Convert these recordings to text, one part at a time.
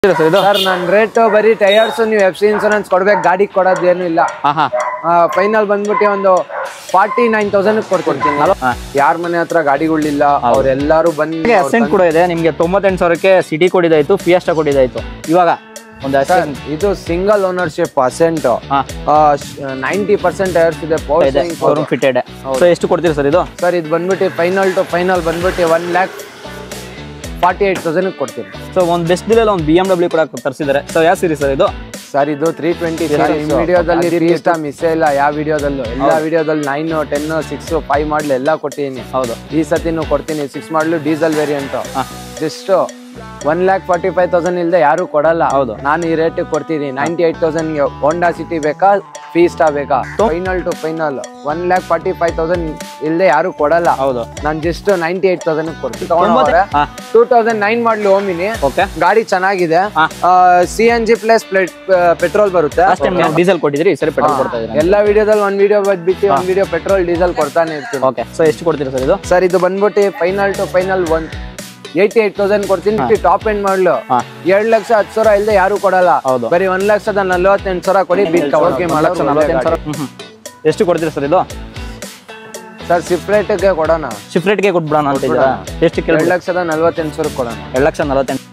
Sir ಇದು sir ನನ್ನ rate ಬರೀ ಟೈರ್ಸ್ ನೀವು ಎಫ್ ಸಿ ಇನ್ಸೂರೆನ್ಸ್ ಕೊಡ್ಬೇಕು ಗಾಡಿ ಕೊಡೋದೇನು ಇಲ್ಲ ಹಾ ಹಾ ಫೈನಲ್ ಬಂದ್ಬಿಟ್ಟು ಒಂದು ಫಾರ್ಟಿ ನೈನ್ ತೌಸಂಡ್ ಕೊಡ್ತೀನಿ ಹಾ. ಯಾರ ಮನೆ ಹತ್ರ ಗಾಡಿಗಳಿಲ್ಲ ಅವ್ರೆಲ್ಲಾರು ಬಂದು ಅಸೆಂಟ್ ಕೂಡ ಇದೆ ನಿಮಗೆ ತೊಂಬತ್ತೆಂಟು ಸಾವಿರಕ್ಕೆ ಸಿಟಿ ಕೊಡಿದಾಯ್ತು ಫಿಯಸ್ಟಾ ಕೊಡಿದಾಯ್ತು ಇವಾಗ ಒಂದು ಸರ್ ಅಸೆಂಟ್ ಇದು ಸಿಂಗಲ್ ಓನರ್ಶಿಪ್ ಅಸೆಂಟ್ ಹಾ ನೈಂಟಿ ಪರ್ಸೆಂಟ್ ಟೈರ್ಸ್ ಇದೆ ಪವರ್ ಇದೆ ಶೋರೂಮ್ ಫಿಟೆಡ್ ಸೊ ಎಷ್ಟು ಕೊಡ್ತೀರಿ ಸರ್ ಇದು ಸರ್ ಇದು ಬಂದ್ಬಿಟ್ಟು ಫೈನಲ್ ಟು ಫೈನಲ್ ಬಂದ್ಬಿಟ್ಟು one lakh forty eight thousand ಕೊಡ್ತೀನಿ ಸೊ ಒಂದು ಬೆಸ್ಟ್ ಡೀಲಲ್ಲಿ ಒಂದು ಬಿ ಎಮ್ ಡಬ್ಲ್ಯೂ ಕೂಡ ತರಿಸಿದ್ದಾರೆ ಸೊ ಯಾವ ಸೀರೀಸ್ ಸರ್ ಇದು ಸರ್ ಇದು ತ್ರೀ ಟ್ವೆಂಟಿ ವಿಡಿಯೋದಲ್ಲಿ ತ್ರೀ ಸ್ಟಾರ್ ಮಿಸ್ ಇಲ್ಲ ಯಾವ ವಿಡಿಯೋದಲ್ಲೂ ಎಲ್ಲ ವಿಡಿಯೋದಲ್ಲಿ nine ten six five model ಎಲ್ಲ ಕೊಟ್ಟಿದ್ದೀನಿ ಹೌದು ಈ ಸತಿನೂ ಕೊಡ್ತೀನಿ ಸಿಕ್ಸ್ ಮಾಡ್ಲು ಡೀಸೆಲ್ ವೇರಿಯಂಟ್ ಹಾ. Just one lakh forty five thousand ಇಲ್ಲದೆ ಯಾರು ಕೊಡಲ್ಲ ಹೌದು. ನಾನು ಈ ರೇಟ್ ಕೊಡ್ತೀನಿ ninety eight thousand Honda City ಬೇಕಾ ಫೀಸ್ಟಾ ಬೇಕಾ final to final one lakh forty five thousand ಇಲ್ಲದೆ ಯಾರು ಕೊಡಲ್ಲ ಹೌದು ನಾನು ಜಸ್ಟ್ ನೈಂಟಿ ಏಟ್ ತೌಸಂಡ್ ಕೊಡ್ತೀನಿ ತಗೊಂಡ್ರೆ ಹಾ two thousand nine model Omni okay ಗಾಡಿ ಚೆನ್ನಾಗಿದೆ ಹಾ. C N G plus petrol ಬರುತ್ತೆ ಲಾಸ್ಟ್ ಟೈಮ್ ಡೀಸೆಲ್ ಕೊಟ್ಟಿದ್ರಿ ಈ ಸರಿ ಪೆಟ್ರೋಲ್ ಕೊಡ್ತಾ ಇದ್ದೀರಾ ಎಲ್ಲ ವಿಡಿಯೋದಲ್ಲಿ ಒಂದ್ ವಿಡಿಯೋ ಬಿಟ್ಟು ಒಂದ್ ವಿಡಿಯೋ ಪೆಟ್ರೋಲ್ ಡೀಸೆಲ್ ಕೊಡ್ತಾನೆ ಇರ್ತೀನಿ ಓಕೆ ಸೊ ಎಷ್ಟು ಕೊಡ್ತೀರಾ ಸರ್ ಇದು ಸರ್ ಇದು ಬಂದ್ಬಿಟ್ಟು final to final one eighty eight thousand ಕೊಡ್ತೀನಿ ಟಾಪ್ ಎಂಡ್ ಮಾಡ್ಲು ಹಾ. ಎರಡ್ ಲಕ್ಷ ಹತ್ತು ಸಾವಿರ ಇಲ್ಲದೆ ಯಾರು ಕೊಡಲ್ಲ ಹೌದು ಬರೀ ಒಂದ್ ಲಕ್ಷದ ನಲ್ವತ್ತೆಂಟು ಸಾವಿರ ಕೊಡಿ ಬಿಲ್ ಓಕೆ ಒಂದು ಲಕ್ಷ ನಲವತ್ತೆಂಟು ಸಾವಿರ ಹ್ಮ್ ಹ್ಮ್. ಎಷ್ಟು ಕೊಡ್ತೀರಾ ಸರ್ ಇದು ಸರ್ ಸಿಪ್ರೇಟ್ಗೆ ಕೊಡೋಣ ಶಿಫ್ಟ್ ರೇಟ್ಗೆ ಕೊಟ್ಬಿಡೋಣ ಅಂತ ಇದ್ದೀರಾ ಎಷ್ಟು ಕೇಳಿ ಎರಡ್ ಲಕ್ಷದ ನಲ್ವತ್ತೆಂಟು ಸಾವಿರ ಕೊಡೋಣ ಎರಡು ಲಕ್ಷ ನಲವತ್ತೆಂಟು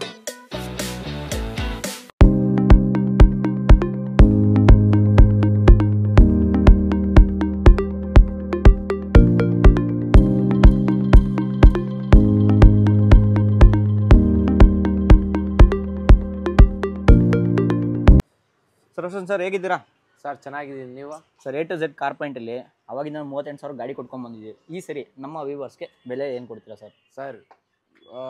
ಸರೋಷನ್ ಸರ್ ಹೇಗಿದ್ದೀರಾ ಸರ್ ಚೆನ್ನಾಗಿದ್ದೀನಿ ನೀವು sir A to Z car ಪಾಯಿಂಟಲ್ಲಿ ಅವಾಗಿಂದ ಮೂವತ್ತೆಂಟು ಸಾವಿರ ಗಾಡಿ ಕೊಟ್ಕೊಂಡ್ ಬಂದಿದ್ದೀವಿ ಈ ಸರಿ ನಮ್ಮ ವ್ಯೂವರ್ಸ್ಗೆ ಬೆಲೆ ಏನು ಕೊಡ್ತೀರಾ ಸರ್ ಸರ್ ಆ,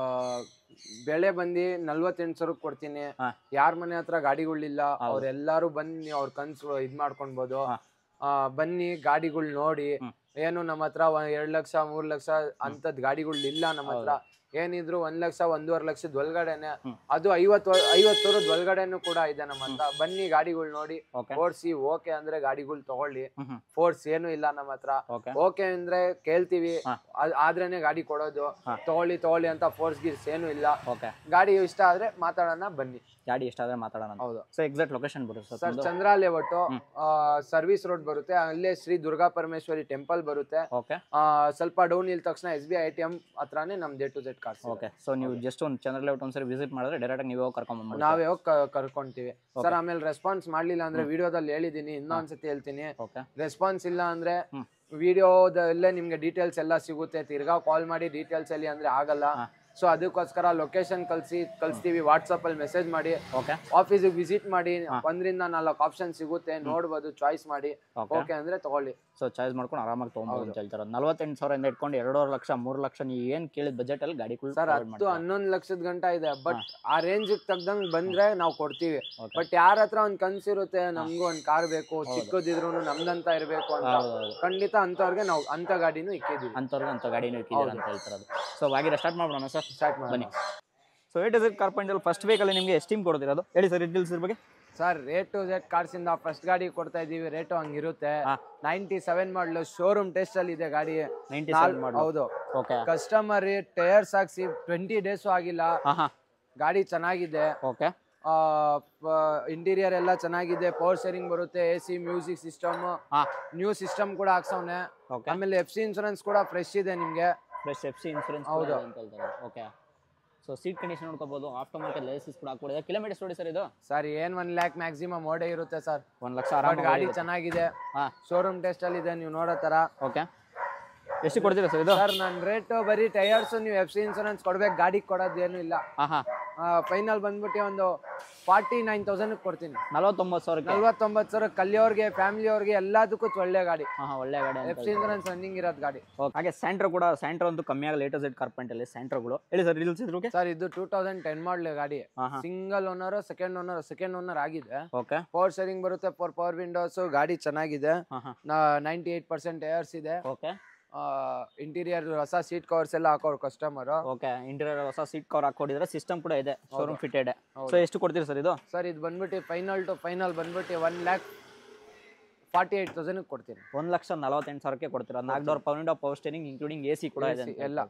ಬೆಳೆ ಬಂದು ನಲ್ವತ್ತೆಂಟು ಸಾವಿರಕ್ಕೆ ಕೊಡ್ತೀನಿ ಹಾ. ಯಾರ ಮನೆ ಹತ್ರ ಗಾಡಿಗಳಿಲ್ಲ ಅವ್ರೆಲ್ಲಾರು ಬನ್ನಿ ಅವ್ರ ಕನ್ಸು ಇದ್ ಮಾಡ್ಕೊಳ್ಬೋದು ಹಾ. ಆ, ಬನ್ನಿ ಗಾಡಿಗಳು ನೋಡಿ ಹ್ಮ್. ಏನು ನಮ್ಮ ಹತ್ರ ಒಂದ್ ಎರಡ್ ಲಕ್ಷ ಮೂರ್ ಲಕ್ಷ ಅಂತದ್ ಗಾಡಿಗಳು ಇಲ್ಲ ನಮ್ಮ ಹತ್ರ ಏನಿದ್ರು ಒಂದ್ ಲಕ್ಷ ಒಂದೂವರೆ ಲಕ್ಷದ ಒಳಗಡೆನೆ ಹ್ಮ್. ಅದು ಐವತ್ತು ಐವತ್ತು ಸಾವಿರದ ಒಳಗಡೆನು ಕೂಡ ಇದೆ ನಮ್ಮ ಹತ್ರ ಬನ್ನಿ ಗಾಡಿಗಳು ನೋಡಿ ಓಕೆ ಓಡಿಸಿ ಓಕೆ ಅಂದ್ರೆ ಗಾಡಿಗಳು ತಗೊಳ್ಳಿ ಹ್ಮ್ ಹ್ಮ್ ಫೋರ್ಸ್ ಏನು ಇಲ್ಲ ನಮ್ಮ ಹತ್ರ ಓಕೆ ಓಕೆ ಅಂದ್ರೆ ಕೇಳ್ತೀವಿ ಹಾ. ಅದ್- ಆದ್ರೇನೆ ಗಾಡಿ ಕೊಡೋದು ಹಾ. ತಗೊಳ್ಳಿ ತಗೊಳ್ಳಿ ಅಂತ ಫೋರ್ಸ್ ಗಿರ್ಸ್ ಏನು ಇಲ್ಲ ಓಕೆ ಗಾಡಿ ಇಷ್ಟ ಆದ್ರೆ ಮಾತಾಡೋಣ ಬನ್ನಿ ಗಾಡಿ ಎಷ್ಟಾದ್ರೆ ಮಾತಾಡೋಣ ಅಂತ. ಹೌದು ಸೊ ಎಕ್ಸಾಕ್ಟ್ ಲೊಕೇಶನ್ ಬರುತ್ತೆ ಸರ್ ಸರ್ ನಿಮ್ದು? ಚಂದ್ರ ಲೇಔಟು ಸರ್ವಿಸ್ ರೋಡ್ ಬರುತ್ತೆ ಅಲ್ಲೇ ಶ್ರೀ ದುರ್ಗಾ ಪರಮೇಶ್ವರಿ ಟೆಂಪಲ್ ಬರುತ್ತೆ ಓಕೆ ಆ, ಸ್ವಲ್ಪ ಡೌನ್ ಇಲ್ ತಕ್ಷಣ S B I T M ಹತ್ರನೇ ನಮ್ ಡೇ to Z cars okay so ನೀವು ಜಸ್ಟ್ ಒಂದು ಚಂದ್ರ ಲೇಔಟ್ ಒಂದ್ಸರಿ ವಿಸಿಟ್ ಮಾಡಿದ್ರೆ ಡೈರೆಕ್ಟ್ ನೀವು ಹೋಗಿ ಕರ್ಕೊಂಡ್ ಬಂದ್ಬಿಡಿ ನಾವೇ ಹೋಗಿ ಕರ್ಕೊಂತೀವಿ ಸರ್ ಆಮೇಲೆ ರೆಸ್ಪಾನ್ಸ್ ಮಾಡ್ಲಿಲ್ಲ ಅಂದ್ರೆ ವಿಡಿಯೋದಲ್ಲಿ ಹೇಳಿದೀನಿ ಇನ್ನೊಂದ್ಸತಿ ಹೇಳ್ತೀನಿ ಓಕೆ ರೆಸ್ಪಾನ್ಸ್ ಇಲ್ಲ ಅಂದ್ರೆ ಹ್ಮ್. ವಿಡಿಯೋದಲ್ಲೇ ನಿಮ್ಗೆ ಡೀಟೇಲ್ಸ್ ಎಲ್ಲ ಸಿಗುತ್ತೆ ತಿರ್ಗಾ ಕಾಲ್ ಮಾಡಿ ಡೀಟೇಲ್ಸ್ ಅಲ್ಲಿ ಅಂದ್ರೆ ಆಗಲ್ಲ ಹಾ. ಸೊ ಅದಕ್ಕೋಸ್ಕರ ಲೊಕೇಶನ್ ಕಳ್ಸಿ ಕಳಿಸ್ತೀವಿ ವಾಟ್ಸಪ್ ಅಲ್ಲಿ ಮೆಸೇಜ್ ಮಾಡಿ ಓಕೆ ಆಫೀಸಿಗೆ ವಿಸಿಟ್ ಮಾಡಿ ಒಂದರಿಂದ ನಾಲ್ಕು ಆಪ್ಷನ್ ಸಿಗುತ್ತೆ ನೋಡ್ಬೋದು ಚಾಯ್ಸ್ ಮಾಡಿ ಓಕೆ ಓಕೆ ಅಂದ್ರೆ ತಗೊಳ್ಳಿ ಸೊ ಚಾಯ್ಸ್ ಮಾಡ್ಕೊಂಡು ಆರಾಮಾಗಿ ತೊಗೊಬೋದು ಅಂತ ಹೇಳ್ತಾರೆ ನಲ್ವತ್ತೆಂಟು ಸಾವಿರದಿಂದ ಇಟ್ಕೊಂಡು ಎರಡೂವರೆ ಲಕ್ಷ ಮೂರು ಲಕ್ಷ ನೀವು ಏನು ಕೇಳಿದ ಬಜೆಟಲ್ಲಿ ಗಾಡಿಗಳು ಸರ್ ಹತ್ತು ಹನ್ನೊಂದು ಲಕ್ಷದ ಗಂಟ ಇದೆ ಬಟ್ ಆ ರೇಂಜ್ ತಗ್ದಂಗ್ ಬಂದ್ರೆ ನಾವು ಕೊಡ್ತೀವಿ Okay. ಬಟ್ ಯಾರ ಹತ್ರ ಒಂದ್ ಕನ್ಸಿರುತ್ತೆ ನಮ್ಗೂ ಒಂದ್ ಕಾರ್ ಬೇಕು ಚಿಕ್ಕದಿದ್ರು ನಮ್ದಂತ ಇರ್ಬೇಕು ಅಂತ ಹೌದು ಖಂಡಿತ ಅಂತವ್ರಿಗೆ ನಾವು ಅಂತ ಗಾಡಿನೂ ಇಕ್ಕಿದೀವಿ ಅಂಥವ್ರಿಗೆ ಅಂಥ ಗಾಡಿನೂ ಇಕ್ಕಿದ್ದೀರ ಅಂತ ಹೇಳ್ತಾರೆ ಸೊ ಹಾಗಿದ್ರೆ ಸ್ಟಾರ್ಟ್ ಮಾಡೋಣ ಸರ್ ಸ್ಟಾರ್ಟ್ ಬನ್ನಿ ಮಾಡಿ ಸೊ ಏಟ್ ಇಸ್ ಕಾರ್ಪೆಂಟಲ್ಲಿ ಫಸ್ಟ್ ವೇಕಲ್ಲಿ ನಿಮಗೆ ಎಷ್ಟು ಟೀಮ್ ಕೊಡ್ತಿರೋದು ಹೇಳಿ ಸರ್ ಡೀಟೇಲ್ಸ್ ಬಗ್ಗೆ sir rate to Z cars ಇಂದ ಫಸ್ಟ್ ಗಾಡಿ ಕೊಡ್ತಾ ಇದೀವಿ ರೇಟು ಹಂಗಿರುತ್ತೆ ಹಾ. Ninety seven model showroom test ಅಲ್ಲಿ ಇದೆ ಗಾಡಿ ನೈಂಟಿ ನಾಲ್- ಸೆವೆನ್ ಮಾಡಿ ಹೌದು ಓಕೆ ಕಸ್ಟಮರ್ ಟೈರ್ಸ್ ಹಾಕ್ಸಿ ಟ್ವೆಂಟಿ ಡೇಸು ಆಗಿಲ್ಲ ಹಾಂ ಹಾಂ ಗಾಡಿ ಚೆನ್ನಾಗಿದೆ ಓಕೆ ಇಂಟೀರಿಯರ್ ಎಲ್ಲ ಚೆನ್ನಾಗಿದೆ ಪವರ್ ಶೇರಿಂಗ್ ಬರುತ್ತೆ ಎ ಸಿ ಮ್ಯೂಸಿಕ್ ಸಿಸ್ಟಮ್ ಹಾಂ ನ್ಯೂ ಸಿಸ್ಟಮ್ ಕೂಡ ಹಾಕ್ಸವ್ನೆ ಓಕೆ ಆಮೇಲೆ ಎಫ್ ಸಿ ಇನ್ಸೂರೆನ್ಸ್ ಕೂಡ ಫ್ರೆಶ್ ಇದೆ ನಿಮ್ಗೆ ಪ್ಲಸ್ ಎಫ್ ಸಿ ಇನ್ಸೂರೆನ್ಸ್ ಹೌದು. ಅಂತ ಹೇಳ್ತಾರೆ ಓಕೆ ಸೊ ಸೀಟ್ ಕಂಡೀಷನ್ ನೋಡ್ಕೋಬೋದು ಆಫ್ಟರ್ ಮಾರ್ಕೆಟ್ ಲೈಸೆನ್ಸ್ ಕೂಡ ಹಾಕ್ಬಿಡಿದೆ ಕಿಲೋಮೀಟರ್ಸ್ ನೋಡಿ ಸರ್ ಇದು ಸರ್ ಏನ್ ಒನ್ ಲ್ಯಾಕ್ ಮ್ಯಾಕ್ಸಿಮಮ್ ಓಡೇ ಇರುತ್ತೆ ಸರ್ ಒಂದು ಲಕ್ಷ ಬಟ್ ಆರಾಮ ಗಾಡಿ ಚೆನ್ನಾಗಿದೆ ಹಾಂ ಶೋರೂಮ್ ಟೆಸ್ಟ್ ಅಲ್ಲಿ ಇದೆ ನೀವು ನೋಡೋ ತರ ಓಕೆ ಎಷ್ಟು ಕೊಡ್ತೀರಾ ಸರ್ ಇದು ಸರ್ ನನ್ನ ರೇಟ್ ಬರೀ ಟೈರ್ಸ್ ನೀವು ಎಫ್ ಸಿ ಇನ್ಸೂರೆನ್ಸ್ ಕೊಡ್ಬೇಕು ಗಾಡಿ ಕೊಡೋದೇನು ಇಲ್ಲ ಹಾಂ ಹಾಂ ಫೈನಲ್ ಬಂದ್ಬಿಟ್ಟು ಒಂದು ಫಾರ್ಟಿ ನೈನ್ ತೌಸಂಡ್ ಕೊಡ್ತೀನಿ ನಲವತ್ತೊಂಬತ್ತು ಸಾವಿರಕ್ಕೆ ನಲ್ವತ್ತೊಂಬತ್ತು ಸಾವಿರ ಕಲ್ಲಿಯವ್ರಿಗೆ ಫ್ಯಾಮಿಲಿಯವ್ರಿಗೆ ಎಲ್ಲದಕ್ಕೂ ಒಳ್ಳೆ ಗಾಡಿ ಹಾಂ ಹಾಂ ಒಳ್ಳೆ ಗಾಡಿ ಅಂತ ಎಫ್ ಸಿ ಇನ್ಸೂರೆನ್ಸ್ ರನ್ನಿಂಗ್ ಇರೋದು ಗಾಡಿ ಓಕೆ ಹಾಗೆ ಸ್ಯಾಂಟ್ರೋ ಕೂಡ ಸ್ಯಾಂಟ್ರೋ ಅಂತೂ ಕಮ್ಮಿ ಆಗಲ್ಲ ಲೇಟೆಸ್ಟ್ ಝೆಡ್ ಕಾರ್ಪೆಂಟಲ್ಲಿ ಸ್ಯಾಂಟ್ರೋಗಳು ಹೇಳಿ ಸರ್ ಡೀಟೇಲ್ಸ್ ಇದ್ರಿಗೆ ಸರ್ ಇದು ಟೂ ತೌಸಂಡ್ ಟೆನ್ ಮಾಡಲಿ ಗಾಡಿ ಹಾಂ ಹಾಂ single owner second owner second owner ಆಗಿದೆ ಓಕೆ ಪವರ್ ಶೇರಿಂಗ್ ಬರುತ್ತೆ ಫೋರ್ ಪವರ್ ವಿಂಡೋಸ್ ಗಾಡಿ ಚೆನ್ನಾಗಿದೆ ಹಾಂ ಹಾಂ ನೈಂಟಿ ಏಟ್ ಪರ್ಸೆಂಟ್ ಏರ್ಸ್ ಇದೆ ಓಕೆ ಇಂಟೀರಿಯರ್ ಹೊಸ ಸೀಟ್ ಕವರ್ಸ್ ಎಲ್ಲ ಹಾಕೋರು ಕಸ್ಟಮರ್ ಓಕೆ ಇಂಟೀರಿಯರ್ ಹೊಸ ಸೀಟ್ ಕವರ್ ಹಾಕೊಂಡಿದ್ರೆ ಸಿಸ್ಟಮ್ ಕೂಡ ಇದೆ ಶೋರೂಮ್ ಫಿಟೆಡ್ ಹೌದು. ಸೊ ಎಷ್ಟು ಕೊಡ್ತೀರಿ ಸರ್ ಇದು ಸರ್ ಇದು ಬಂದ್ಬಿಟ್ಟು ಫೈನಲ್ ಟು ಫೈನಲ್ ಬಂದ್ಬಿಟ್ಟು one lakh forty eight thousand ಕೊಡ್ತೀನಿ ಒಂದು ಲಕ್ಷ ನಲವತ್ತೆಂಟು ಸಾವಿರಕ್ಕೆ ಕೊಡ್ತೀರಾ ನಾಲ್ಕು door power window power steering including A C ಕೂಡ ಇದೆ AC ಅಂತ ಎಲ್ಲ. ಹೇಳ್ತಾರೆ.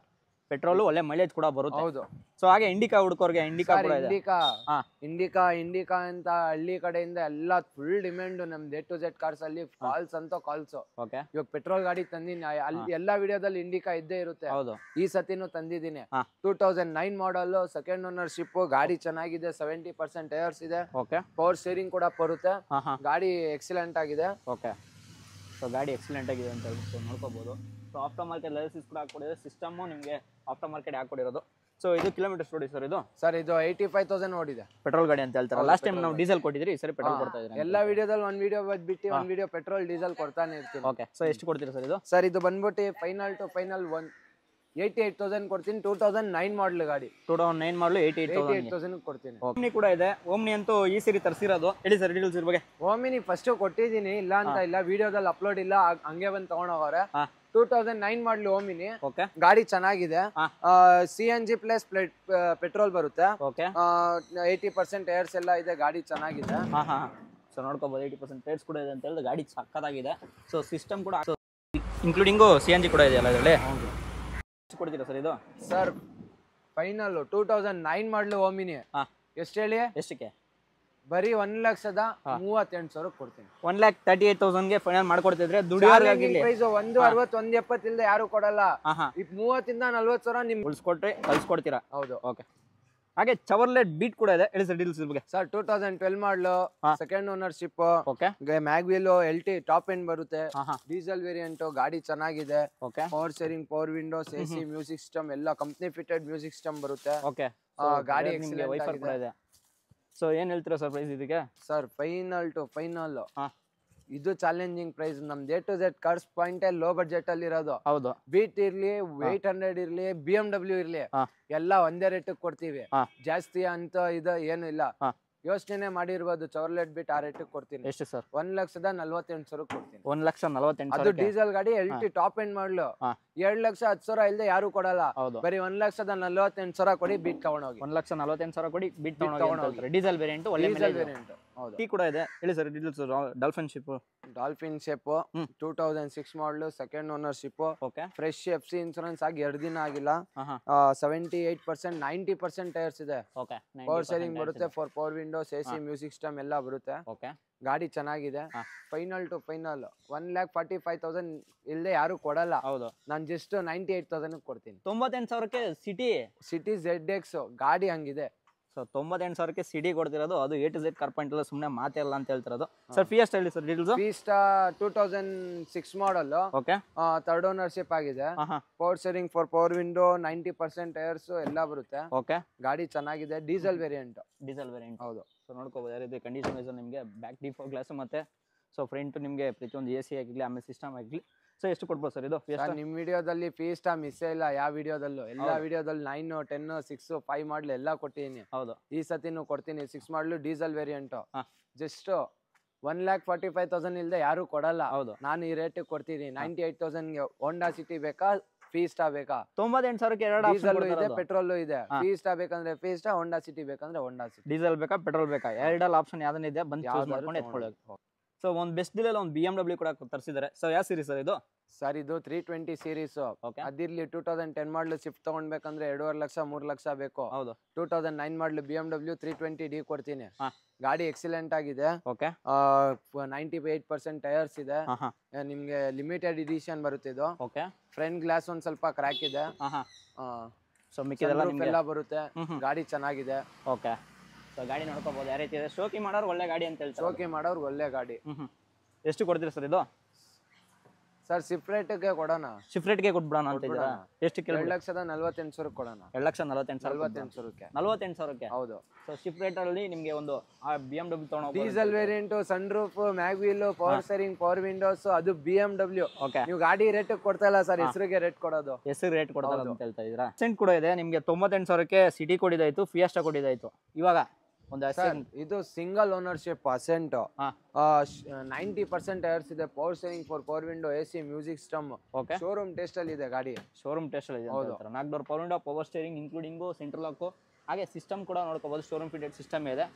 ಪೆಟ್ರೋಲ್ ಒಳ್ಳೆ ಮೈಲೇಜ್ ಕೂಡ ಬರುತ್ತೆ ಹೌದು ಸೊ ಹಾಗೆ ಇಂಡಿಕಾ ಹುಡುಕೋರ್ಗೆ ಇಂಡಿಕಾ ಸರ್ ಕೂಡ ಇದೆ ಇಂಡಿಕಾ ಹಾ. ಇಂಡಿಕಾ ಇಂಡಿಕಾ ಅಂತ ಹಳ್ಳಿ ಕಡೆಯಿಂದ ಎಲ್ಲ ಫುಲ್ ಡಿಮ್ಯಾಂಡ್ ನಮ್ ಡೇ ಟು ಜೆಡ್ ಕಾರ್ಸ್ ಅಲ್ಲಿ ಕಾಲ್ಸ್ ಅಂತ ಕಾಲ್ಸ್ ಓಕೆ ಇವಾಗ ಪೆಟ್ರೋಲ್ ಗಾಡಿ ತಂದಿನಿ ಅಲ್ಲಿ ಎಲ್ಲಾ ವಿಡಿಯೋದಲ್ಲಿ ಇಂಡಿಕಾ ಇದ್ದೇ ಇರುತ್ತೆ ಹೌದು ಈ ಸತಿನೂ ತಂದಿದ್ದೀನಿ ಹಾ. Two thousand nine model second ownership ಗಾಡಿ ಚೆನ್ನಾಗಿದೆ ಸೆವೆಂಟಿ ಪರ್ಸೆಂಟ್ ಟೈರ್ಸ್ ಇದೆ ಓಕೆ ಪವರ್ ಸ್ಟೇರಿಂಗ್ ಕೂಡ ಬರುತ್ತೆ ಹಾ ಹಾ ಗಾಡಿ ಎಕ್ಸಲೆಂಟ್ ಆಗಿದೆ ಓಕೆ ಸೊ ಗಾಡಿ ಎಕ್ಸಲೆಂಟ್ ಆಗಿದೆ ಅಂತ ಹೇಳ್ಬಿಟ್ಟು ನೋಡ್ಕೋಬಹುದು ಸೊ ಆಫ್ಟರ್ ಮಾರ್ಕೆಟ್ ಲೈಸೆನ್ಸ್ ಕೂಡ ಹಾಕೊಡಿದ್ರೆ ಸಿಸ್ಟಮು ನಿಮಗೆ ಆಫ್ಟರ್ ಮಾರ್ಕೆಟ್ ಹಾಕೊಡಿರೋದು ಸೊ ಇದು ಕಿಲೋಮೀಟರ್ ನೋಡಿ ಸರ್ ಇದು ಸರ್ ಇದು ಏಯ್ಟಿ ಫೈವ್ ತೌಸಂಡ್ ಓಡಿದೆ ಪೆಟ್ರೋಲ್ ಗಾಡಿ ಅಂತ ಹೇಳ್ತಾರೆ ಲಾಸ್ಟ್ ಟೈಮ್ ನಾವು ಡೀಸೆಲ್ ಕೊಟ್ಟಿದ್ರಿ ಈ ಸರಿ ಪೆಟ್ರೋಲ್ ಹಾ. ಕೊಡ್ತಾ ಇದ್ದೀರಾ ಎಲ್ಲಾ ವಿಡಿಯೋದಲ್ಲಿ ಒಂದ್ ವಿಡಿಯೋ ಬಿಟ್ಟು ಒಂದ್ ವಿಡಿಯೋ ಪೆಟ್ರೋಲ್ ಡೀಸೆಲ್ ಕೊಡ್ತಾನೆ ಇರ್ತೀನಿ ಓಕೆ ಸೊ ಎಷ್ಟು ಕೊಡ್ತೀರಾ ಸರ್ ಇದು ಸರ್ ಇದು ಬಂದ್ಬಿಟ್ಟು final to final one eighty eight thousand ಕೊಡ್ತೀನಿ ಟೂ ತೌಸಂಡ್ ನೈನ್ ಮಾಡಲ್ ಗಾಡಿ two thousand nine model eighty eight eighty eight thousand thousand ಕೊಡ್ತೀನಿ ಓಮ್ನಿ ಕೂಡ ಇದೆ ಓಮ್ನಿ ಅಂತೂ ಈ ಸರಿ ತರಿಸಿರೋದು ಹೇಳಿ ಸರ್ ಡೀಟೇಲ್ಸ್ ಇದ್ರ ಬಗ್ಗೆ ಓಮಿನಿ ಫಸ್ಟ್ ಕೊಟ್ಟಿದ್ದೀನಿ ಇಲ್ಲ ಅಂತ ಇಲ್ಲ ವಿಡಿಯೋದಲ್ಲಿ ಅಪ್ಲೋಡ್ ಇಲ್ಲ ಹಂಗ್- ಹಂಗೆ ಬಂದು ತಗೊಂಡೋಗವ್ರೆ ಹಾ. Two thousand nine model Omni okay ಗಾಡಿ ಚೆನ್ನಾಗಿದೆ ಹಾ. C N G plus petrol ಬರುತ್ತೆ ಓಕೆ ಏಯ್ಟಿ ಪರ್ಸೆಂಟ್ ಏರ್ಸ್ ಎಲ್ಲ ಇದೆ ಗಾಡಿ ಚೆನ್ನಾಗಿದೆ ಹಾಂ ಹಾಂ ಸೊ ನೋಡ್ಕೋಬೋದು ಏಯ್ಟಿ ಪರ್ಸೆಂಟ್ ಟೈರ್ಸ್ ಕೂಡ ಇದೆ ಅಂತ ಹೇಳಿದ್ರೆ ಗಾಡಿ ಸಕ್ಕತ್ತಾಗಿದೆ ಸೊ ಸಿಸ್ಟಮ್ ಕೂಡ ಇನ್ಕ್ಲೂಡಿಂಗು ಸಿ ಎನ್ ಜಿ ಕೂಡ ಇದೆಯಲ್ಲ ಇದರಲ್ಲಿ ಎಷ್ಟು ಕೊಡ್ತೀರಾ ಸರ್ ಇದು sir final two thousand nine model Omni ಹಾಂ ಎಷ್ಟು ಹೇಳಿ ಎಷ್ಟಕ್ಕೆ ಬರೀ ಒಂದ್ ಲಕ್ಷದ ಮೂವತ್ತೆಂಟು ಸಾವಿರ ಕೊಡ್ತೀನಿ ಒನ್ ಲ್ಯಾಕ್ ತರ್ಟಿ ಏಟ್ ತೌಸಂಡ್ಗೆ ಫೈನಲ್ ಮಾಡ್ಕೊಡ್ತಿದ್ರೆ ದುಡಿಯೋರ್ಗಾಗಿರ್ಲಿ ಪ್ರೈಸ್ ಒಂದು ಅರವತ್ತು ಒಂದು ಎಪ್ಪತ್ತಿಲ್ದೆ ಯಾರು ಕೊಡಲ್ಲ ಹಾಂ ಹಾಂ ಇಪ್ ಮೂವತ್ತಿಂದ ನಲ್ವತ್ತು ಸಾವಿರ ನಿಮ್ ಉಳಿಸ್ಕೊಟ್ರೆ ಕಳ್ಸ್ಕೊಡ್ತೀರಾ ಹೌದು ಓಕೆ ಹಾಗೆ ಚವರ್ಲೆಟ್ ಬೀಟ್ ಕೂಡ ಇದೆ ಹೇಳಿ ಸರ್ ಡೀಟೇಲ್ಸ್ ಬಗ್ಗೆ sir two thousand twelve model ಹಾ. Second ownership okay mag wheel L T top end ಬರುತ್ತೆ ಹಾಂ ಹಾಂ ಡೀಸೆಲ್ ವೇರಿಯಂಟ್ ಗಾಡಿ ಚೆನ್ನಾಗಿದೆ okay power steering power windows A C music system ಎಲ್ಲ ಕಂಪ್ನಿ ಫಿಟೆಡ್ ಮ್ಯೂಸಿಕ್ ಸಿಸ್ಟಮ್ ಬರುತ್ತೆ ಓಕೆ ಆ, ಗಾಡಿ ನಿಮಗೆ excellent ವೈಫರ್ ಕೂಡ ಇದೆ ಸೊ ಏನು ಹೇಳ್ತೀರಾ ಸರ್ ಪ್ರೈಸ್ ಇದಕ್ಕೆ ಸರ್ ಫೈನಲ್ ಟು ಫೈನಲ್ ಹಾಂ ಇದು ಚಾಲೆಂಜಿಂಗ್ ಪ್ರೈಸ್ ನಮ್ ಡೇ to Z cars point low budget ಅಲ್ಲಿ ಇರೋದು ಹೌದು ಬೀಟ್ ಇರ್ಲಿ ಏಟ್ ಹಂಡ್ರೆಡ್ ಇರ್ಲಿ ಬಿ ಎಂ ಡಬ್ಲ್ಯೂ ಇರ್ಲಿ ಹಾ. ಎಲ್ಲ ಒಂದೇ ರೇಟ್ ಕೊಡ್ತೀವಿ ಹಾ. ಜಾಸ್ತಿ ಅಂತ ಇದು ಏನು ಇಲ್ಲ ಹಾ. ಯೋಚನೆ ಮಾಡಿರ್ಬೋದು ಚವರ್ಲೆಟ್ ಬಿಟ್ ಆ ರೇಟ್ ಕೊಡ್ತೀನಿ ಎಷ್ಟು ಸರ್ ಒಂದ್ ಲಕ್ಷದ ನಲ್ವತ್ತೆಂಟು ಸಾವಿರ ಕೊಡ್ತೀನಿ ಒಂದ್ ಲಕ್ಷ ನಲವತ್ತೆಂಟು ಅದು ಸಾವಿರ ಡೀಸೆಲ್ ಗಾಡಿ L T top end model ಹಾ. ಎರಡ್ ಲಕ್ಷ ಹತ್ತು ಸಾವಿರ ಇಲ್ದೆ ಯಾರು ಕೊಡಲ್ಲ ಹೌದು ಬರೀ ಒಂದ್ ಲಕ್ಷದ ನಲ್ವತ್ತೆಂಟು ಸಾವಿರ ಕೊಡಿ ಬೀಟ್ ತಗೊಂಡೋಗಿ ಒಂದ್ ಲಕ್ಷ ನಲವತ್ತೆಂಟು ಸಾವಿರ ಕೊಡಿ ಬಿಟ್ ತಗೊಂಡೋಗಿ. ತಗೊಂಡೋಗಿ ಡೀಸೆಲ್ ವೇರಿಯಂಟ್ ಒಳ್ಳೆ ಡೀಸೆಲ್ ವೇರಿಯಂಟ್ ಹೌದು ಟೀ ಕೂಡ ಇದೆ ಹೇಳಿ sir details dolphin shape dolphin shape ಹ್ಮ್. Two thousand six model second ownership okay fresh F C insurance ಆಗಿ ಎರಡು ದಿನ ಆಗಿಲ್ಲ ಹಾಂ ಹಾಂ seventy eight percent ninety percent tyres ಇದೆ ಓಕೆ ಪವರ್ ಸ್ಟೇರಿಂಗ್ ಬರುತ್ತೆ four power windows A C music system ಎಲ್ಲ ಬರುತ್ತೆ ಓಕೆ ಗಾಡಿ ಚೆನ್ನಾಗಿದೆ ಹಾ. Final to final one lakh forty five thousand ಇಲ್ಲದೆ ಯಾರು ಕೊಡಲ್ಲ ಹೌದು ನಾನು ಜಸ್ಟ್ ನೈಂಟಿ ಏಟ್ ತೌಸಂಡ್ ಕೊಡ್ತೀನಿ ತೊಂಬತ್ತೆಂಟು ಸಾವಿರಕ್ಕೆ ಸಿಟಿ ಸಿಟಿ ಝೆಡ್ ಎಕ್ಸ್ ಗಾಡಿ ಹಂಗಿದೆ ಸೊ ತೊಂಬತ್ತೆಂಟು ಸಾವಿರಕ್ಕೆ ಸಿಟಿ ಕೊಡ್ತಿರೋದು ಅದು ಎ ಟು ಝೆಡ್ ಕಾರ್ಪೆಂಟ್ ಎಲ್ಲ ಸುಮ್ಮನೆ ಮಾತಿರಲ್ಲ ಅಂತ ಹೇಳ್ತಿರೋದು ಸರ್ ಫಿಯಸ್ಟ್ ಹೇಳಿ sir details Fiesta two thousand six model okay third ownership ಆಗಿದೆ ಹಾಂ ಹಾಂ power steering four power window ninety percent tyres ಎಲ್ಲ ಬರುತ್ತೆ ಓಕೆ ಗಾಡಿ ಚೆನ್ನಾಗಿದೆ ಡೀಸೆಲ್ ವೇರಿಯಂಟ್ ಡೀಸೆಲ್ ವೇರಿಯಂಟ್ ಹೌದು ಸೊ ನೋಡ್ಕೋಬೋದು ಯಾವ ರೀತಿ ಕಂಡೀಷನ್ ವೈಸ್ ನಿಮಗೆ ಬ್ಯಾಕ್ ಡಿ ಫೋರ್ ಗ್ಲಾಸ್ ಮತ್ತೆ ಸೊ ಫ್ರಂಟ್ ನಿಮಗೆ ಪ್ರತಿಯೊಂದು ಎ ಸಿ ಆಗಲಿ ಆಮೇಲೆ ಸಿಸ್ಟಮ್ ಆಗಲಿ ಸೊ ಎಷ್ಟು ಕೊಡ್ಬೋದು ಸರ್ ಇದು ಸರ್ ಫಿಯಸ್ಟ್ ನಿಮ್ ವಿಡಿಯೋದಲ್ಲಿ ಫೀಸ್ಟಾ ಮಿಸ್ ಇಲ್ಲ ಯಾವ ವಿಡಿಯೋದಲ್ಲೂ ಎಲ್ಲ ಹೌದು. ವಿಡಿಯೋದಲ್ಲಿ nine ten six five model ಎಲ್ಲ ಕೊಟ್ಟಿದ್ದೀನಿ ಹೌದು ಈ ಸತಿನೂ ಕೊಡ್ತೀನಿ ಸಿಕ್ಸ್ ಮಾಡ್ಲು ಡೀಸೆಲ್ ವೇರಿಯಂಟ್ ಹಾ. Just one lakh forty five thousand ಇಲ್ಲದೆ ಯಾರು ಕೊಡಲ್ಲ ಹೌದು ನಾನು ಈ ರೇಟ್ ಕೊಡ್ತೀನಿ ನೈಂಟಿ ಏಟ್ ತೌಸಂಡ್ಗೆ ಹೋಂಡಾ ಸಿಟಿ ಬೇಕಾ ಫೀಸ್ಟಾ ಬೇಕಾ ತೊಂಬತ್ತೆಂಟು ಸಾವಿರಕ್ಕೆ ಎರಡು ಡೀಸೆಲ್ ಇದೆ ಆಪ್ಷನ್ ಪೆಟ್ರೋಲ್ ಇದೆ ಹಾ. ಫೀಸ್ಟಾ ಬೇಕಂದ್ರೆ ಫೀಸ್ಟಾ ಹೋಂಡಾ ಸಿಟಿ ಬೇಕಂದ್ರೆ ಹೋಂಡಾ ಸಿಟಿ ಡೀಸೆಲ್ ಬೇಕಾ ಪೆಟ್ರೋಲ್ ಬೇಕಾ ಎರಡಲ್ಲಿ ಆಪ್ಷನ್ ಯಾವ್ದನ್ನ ಬಂದು ಚೂಸ್ ಯಾವ್ದಾದ್ರು ಮಾಡ್ಕೊಂಡು ಎತ್ಕೊಳ್ಳೋದು ತಗೊಂಡು. ಸೊ ಒಂದು ಬೆಸ್ಟ್ ಡೀಲಲ್ಲಿ ಒಂದು ಬಿ ಎಮ್ ಡಬ್ಲ್ಯೂ ಕೂಡ ತರಿಸಿದ್ದಾರೆ ಸೊ ಯಾವ ಸೀರೀಸ್ ಸರ್ ಇದು ಸರ್ ಇದು ತ್ರೀ ಟ್ವೆಂಟಿ ಸೀರೀಸ್ ಓಕೆ ಅದಿರ್ಲಿ two thousand ten model Swift ತಗೊಂಡ್ಬೇಕಂದ್ರೆ ಎರಡೂವರೆ ಲಕ್ಷ ಮೂರ್ ಲಕ್ಷ ಬೇಕು ಹೌದು two thousand nine model B M W three twenty D ಕೊಡ್ತೀನಿ ಹಾ. ಗಾಡಿ ಎಕ್ಸಿಲೆಂಟ್ ಆಗಿದೆ okay ninety eight percent tyres ಇದೆ ಹಾಂ ಹಾಂ ಆ, ನಿಮ್ಗೆ ಲಿಮಿಟೆಡ್ ಎಡಿಷನ್ ಬರುತ್ತೆ ಇದು ಓಕೆ ಫ್ರಂಟ್ ಗ್ಲಾಸ್ ಒಂದ್ ಸ್ವಲ್ಪ ಕ್ರ್ಯಾಕ್ ಇದೆ ಹಾಂ ಹಾಂ ಸೊ ಮಿಕ್ಕಿದೆಲ್ಲ sunroof ನಿಮಗೆ ಎಲ್ಲ ಬರುತ್ತೆ ಹ್ಮ್ ಹ್ಮ್ ಗಾಡಿ ಚೆನ್ನಾಗಿದೆ ಓಕೆ ಸೊ ಗಾಡಿ ನೋಡ್ಕೋಬೋದು ಯಾವ ರೀತಿ ಇದೆ ಶೋಕಿ ಮಾಡೋರು ಒಳ್ಳೆ ಗಾಡಿ ಅಂತ ಹೇಳ್ತಾರೆ ಶೋಕಿ ಮಾಡೋರ್ಗೆ ಒಳ್ಳೆ ಗಾಡಿ ಹ್ಞೂ ಹ್ಞೂ ಎಷ್ಟು ಕೊಡ್ತೀರಾ ಸರ್ ಇದು ಸರ್ ಸಿಪ್ರೇಟ್ಗೆ ಕೊಡೋಣ ಶಿಫ್ಟ್ ರೇಟ್ಗೆ ಕೊಟ್ಬಿಡೋಣ ಅಂತ ಇದ್ದೀರಾ ಎಷ್ಟು ಎರಡು ಕಿಲೋಮೀಟರ್ ಲಕ್ಷದ ನಲ್ವತ್ತೆಂಟು ಸಾವಿರ ಕೊಡೋಣ ಎರಡು ಲಕ್ಷ ನಲವತ್ತೆಂಟು ಸಾವಿರ ನಲ್ವತ್ತೆಂಟು ಸಾವಿರಕ್ಕೆ ನಲವತ್ತೆಂಟು ಸಾವಿರಕ್ಕೆ ಹೌದು ಸೊ ಶಿಫ್ಟ್ ರೇಟಲ್ಲಿ ನಿಮಗೆ ಒಂದು ಆ ಬಿ ಎಮ್ ಡಬ್ಲ್ಯೂ ತೊಗೊಂಡು diesel variant sunroof mag wheel power steering power windows ಅದು ಬಿ ಎಂ ಡಬ್ಲ್ಯೂ ಓಕೆ ನೀವು ಗಾಡಿ ರೇಟ್ ಕೊಡ್ತಾ ಇಲ್ಲ ಸರ್ ಹೆಸರಿಗೆ ರೇಟ್ ಕೊಡೋದು ಹೆಸರು ರೇಟ್ ಕೊಡ್ತಾರೆ ಅಂತ ಹೇಳ್ತಾ ಇದ್ದೀರಾ ಸೆಂಟ್ ಕೂಡ ಇದೆ ನಿಮಗೆ ತೊಂಬತ್ತೆಂಟು ಸಾವಿರಕ್ಕೆ ಸಿಟಿ ಕೊಡಿದಾಯ್ತು ಫಿಯಸ್ಟಾ ಕೊಡಿದಾಯ್ತು ಇವಾಗ ಒಂದು ಸರ್ ಇದು ಸಿಂಗಲ್ ಓನರ್ಶಿಪ್ ಅಸೆಂಟ್ ಹಾಂ ನೈಂಟಿ ಪರ್ಸೆಂಟ್ ಟೈರ್ಸ್ ಇದೆ power steering four power window A C music system okay showroom test ಅಲ್ಲಿ ಇದೆ ಗಾಡಿ ಶೋರೂಮ್ ಟೆಸ್ಟ್ ಇದೆ ಹೌದು. ನಾಲ್ಕು door power window power steering including central lock ಹಾಗೆ ಸಿಸ್ಟಮ್ ಕೂಡ ನೋಡ್ಕೋಬೋದು ಶೋರೂಮ್ ಫಿಟೆಡ್ ಸಿಸ್ಟಮ್ ಇದೆ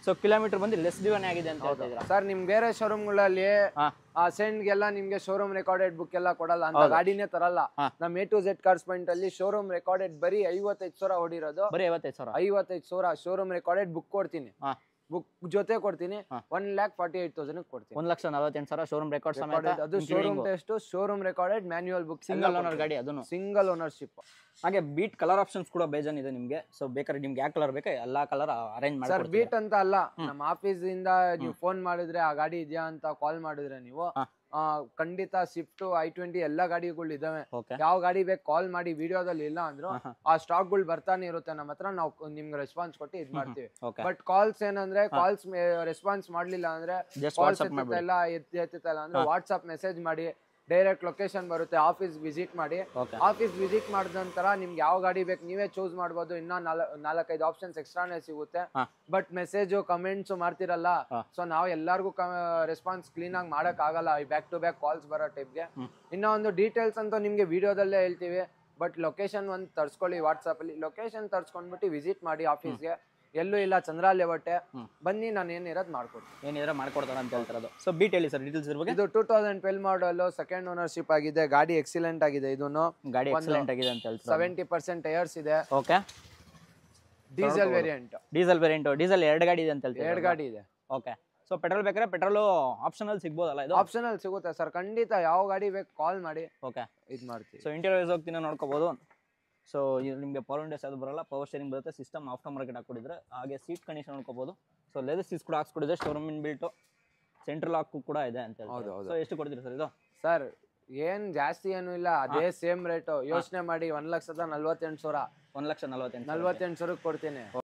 ಸೊ ಕಿಲೋಮೀಟರ್ ಬಂದು ಲೆಸ್ ಡಿವನ್ ಆಗಿದೆ ಅಂತ ಹೇಳ್ತಾ ಇದ್ದೀರಾ ಸರ್ ನಿಮ್ ಬೇರೆ ಶೋರೂಮ್ಗಳಲ್ಲಿ ಹಾ ಆ ಸೆಂಡ್ಗೆಲ್ಲ ನಿಮ್ಗೆ ಶೋರೂಮ್ ರೆಕಾರ್ಡೆಡ್ ಬುಕ್ ಎಲ್ಲ ಕೊಡಲ್ಲ ಅಂತ ಗಾಡಿನೇ ತರಲ್ಲ ಹಾ. ನಮ್ A to Z cars point ಅಲ್ಲಿ ಶೋರೂಮ್ ರೆಕಾರ್ಡೆಡ್ ಬರೀ ಐವತ್ತೈದು ಸಾವಿರ ಹೊಡಿರೋದು ಬರೀ ಐವತ್ತೈದು ಸಾವಿರ ಐವತ್ತೈದು ಸಾವಿರ ಶೋರೂಮ್ ರೆಕಾರ್ಡೆಡ್ ಬುಕ್ ಕೊಡ್ತೀನಿ ಹಾ ಬುಕ್ ಜೊತೆ ಕೊಡ್ತೀನಿ ಹಾ. One lakh forty eight thousand ಕೊಡ್ತೀನಿ ಒಂದ್ ಲಕ್ಷ ನಲವತ್ತೆಂಟು ಸಾವಿರ ಶೋರೂಮ್ ರೆಕಾರ್ಡ್ ಸಮೇತ Recorded. ಅದು showroom test showroom recorded manual book single owner ಗಾಡಿ ಅದನ್ನು ಸಿಂಗಲ್ ಓನರ್ಶಿಪ್ ಹಾಗೆ ಬೀಟ್ ಕಲರ್ ಆಪ್ಷನ್ಸ್ ಕೂಡ ಬೇಜಾನ್ ಇದೆ ನಿಮಗೆ ಸೊ ಬೇಕಾದ್ರೆ ನಿಮ್ಗೆ ಯಾವ ಕಲರ್ ಬೇಕಾ ಎಲ್ಲಾ ಕಲರ್ ಅರೇಂಜ್ ಸರ್ ಮಾಡಿ ಬೀಟ್ ಅಂತ ಅಲ್ಲ ನಮ್ಮ ಆಫೀಸ್ ಇಂದ ನೀವು ಫೋನ್ ಮಾಡಿದ್ರೆ ಆ ಗಾಡಿ ಇದೆಯಾ ಅಂತ ಕಾಲ್ ಮಾಡಿದ್ರೆ ನೀವು ಹಾ. ಆ, ಖಂಡಿತ ಸ್ವಿಫ್ಟ್ ಐ ಟ್ವೆಂಟಿ ಎಲ್ಲ ಗಾಡಿಗಳು ಇದಾವೆ ಓಕೆ ಯಾವ ಗಾಡಿ ಬೇಕು ಕಾಲ್ ಮಾಡಿ ವಿಡಿಯೋದಲ್ಲಿ ಇಲ್ಲ ಅಂದ್ರು ಆ ಸ್ಟಾಕ್ ಗಳು ಬರ್ತಾನೆ ಇರುತ್ತೆ ನಮ್ಮ ಹತ್ರ ನಾವು ನಿಮ್ಗೆ ರೆಸ್ಪಾನ್ಸ್ ಕೊಟ್ಟು ಇದ್ ಮಾಡ್ತೀವಿ ಓಕೆ ಬಟ್ ಕಾಲ್ಸ್ ಏನಂದ್ರೆ ಕಾಲ್ಸ್ ರೆಸ್ಪಾನ್ಸ್ ಮಾಡ್ಲಿಲ್ಲ ಅಂದ್ರೆ Just ಕಾಲ್ಸ್ WhatsApp ಮಾಡ್ಬಿಡಿ. ಎತ್ತಿಲ್ಲ ಎತ್ತಿ ಎತ್ತಿಲ್ಲ ಅಂದ್ರೆ ವಾಟ್ಸ್ಆಪ್ ಮೆಸೇಜ್ ಮಾಡಿ ಡೈರೆಕ್ಟ್ ಲೊಕೇಶನ್ ಬರುತ್ತೆ ಆಫೀಸ್ ವಿಸಿಟ್ ಮಾಡಿ ಓಕೆ ಆಫೀಸ್ ವಿಸಿಟ್ ಮಾಡಿದ ನಂತರ ನಿಮ್ಗೆ ಯಾವ ಗಾಡಿ ಬೇಕು ನೀವೇ ಚೂಸ್ ಮಾಡ್ಬೋದು ಇನ್ನ ನಾಲ್- ನಾಲ್ಕೈದು ಆಪ್ಷನ್ಸ್ ಎಕ್ಸ್ಟ್ರಾನೇ ಸಿಗುತ್ತೆ ಹಾ. ಬಟ್ ಮೆಸೇಜ್ ಕಮೆಂಟ್ಸ್ ಮಾಡ್ತಿರಲ್ಲ ಹಾ. ಸೊ ನಾವು ಎಲ್ಲರಿಗೂ ರೆಸ್ಪಾನ್ಸ್ ಕ್ಲೀನ್ ಆಗಿ ಮಾಡಕ್ ಆಗಲ್ಲ ಬ್ಯಾಕ್ ಟು ಬ್ಯಾಕ್ ಕಾಲ್ಸ್ ಬರೋ ಟೈಪ್ಗೆ ಇನ್ನ ಒಂದು ಡೀಟೇಲ್ಸ್ ಅಂತ ನಿಮ್ಗೆ ವಿಡಿಯೋದಲ್ಲೇ ಹೇಳ್ತೀವಿ ಬಟ್ ಲೊಕೇಶನ್ ಒಂದು ತರ್ಸ್ಕೊಳ್ಳಿ ವಾಟ್ಸಪ್ ಅಲ್ಲಿ ಲೊಕೇಶನ್ ತರ್ಸ್ಕೊಂಡ್ಬಿಟ್ಟು ವಿಸಿಟ್ ಮಾಡಿ ಆಫೀಸ್ಗೆ ಎಲ್ಲೂ ಇಲ್ಲ ಚಂದ್ರ ಲೇಔಟೆ ಬನ್ನಿ ನಾನು ಏನಿರೋದು ಮಾಡ್ಕೊಡ್ತೀನಿ ಏನಿದ್ರೆ ಮಾಡ್ಕೊಡ್ತಾರೆ ಅಂತ ಹೇಳ್ತಿರೋದು ಸೊ ಬೀಟ್ ಹೇಳಿ ಸರ್ ಡೀಟೇಲ್ಸ್ ಇದ್ರ ಬಗ್ಗೆ ಇದು two thousand twelve model second ownership ಆಗಿದೆ ಗಾಡಿ ಎಕ್ಸಿಲೆಂಟ್ ಆಗಿದೆ ಇದನ್ನು ಗಾಡಿ ಎಕ್ಸಲೆಂಟ್ ಆಗಿದೆ ಅಂತ ಹೇಳ್ತಾರೆ ಸೆವೆಂಟಿ ಪರ್ಸೆಂಟ್ ಟೈರ್ಸ್ ಇದೆ okay diesel variant diesel variant diesel ಎರಡು ಗಾಡಿ ಇದೆ ಅಂತ ಹೇಳ್ತೀವಿ ಎರಡು ಗಾಡಿ ಇದೆ ಓಕೆ ಸೊ ಪೆಟ್ರೋಲ್ ಬೇಕಾದ್ರೆ ಪೆಟ್ರೋಲ್ ಆಪ್ಷನಲ್ ಸಿಗ್ಬೋದಲ್ಲ ಇದು ಆಪ್ಷನಲ್ ಸಿಗುತ್ತೆ ಸರ್ ಖಂಡಿತ ಯಾವ ಗಾಡಿ ಬೇಕು ಕಾಲ್ ಮಾಡಿ ಓಕೆ ಇದು ಮಾಡ್ತೀವಿ ಸೊ ಇಂಟೀರಿಯರ್ಸ್ ಹೋಗ್ತೀನಿ ನೋಡ್ಕೋಬೋದು ಸೊ ನಿಮಗೆ ಪವರ್ ವಿಂಡೋಸ್ ಯಾವುದು ಬರಲ್ಲ ಪವರ್ ಸ್ಟೇರಿಂಗ್ ಬರುತ್ತೆ ಸಿಸ್ಟಮ್ ಆಫ್ಟರ್ ಮಾರ್ಕೆಟ್ ಹಾಕೊಂಡಿದ್ರೆ ಹಾಗೆ ಸೀಟ್ ಕಂಡೀಷನ್ ನೋಡ್ಕೋಬೋದು ಸೊ ಲೆದರ್ ಸೀಟ್ಸ್ ಕೂಡ ಹಾಕ್ಸ್ಕೊಡಿದ್ರೆ showroom inbuilt central lock ಕೂಡ ಇದೆ ಅಂತ ಹೌದು, ಹೇಳ್ತಾರೆ ಹೌದು. ಸೊ ಎಷ್ಟು ಕೊಡ್ತೀರಿ ಸರ್ ಇದು ಸರ್ ಏನ್ ಜಾಸ್ತಿ ಏನು ಇಲ್ಲ ಅದೇ ಸೇಮ್ ರೇಟ್ ಯೋಚನೆ ಮಾಡಿ ಒಂದ್ ಲಕ್ಷದ ನಲ್ವತ್ತೆಂಟು ಸಾವಿರ ಒಂದು ಲಕ್ಷ ನಲ್ವತ್ತೆಂಟು ನಲ್ವತ್ತೆಂಟು ಸಾವಿರಕ್ಕೆ ಕೊಡ್ತೀನಿ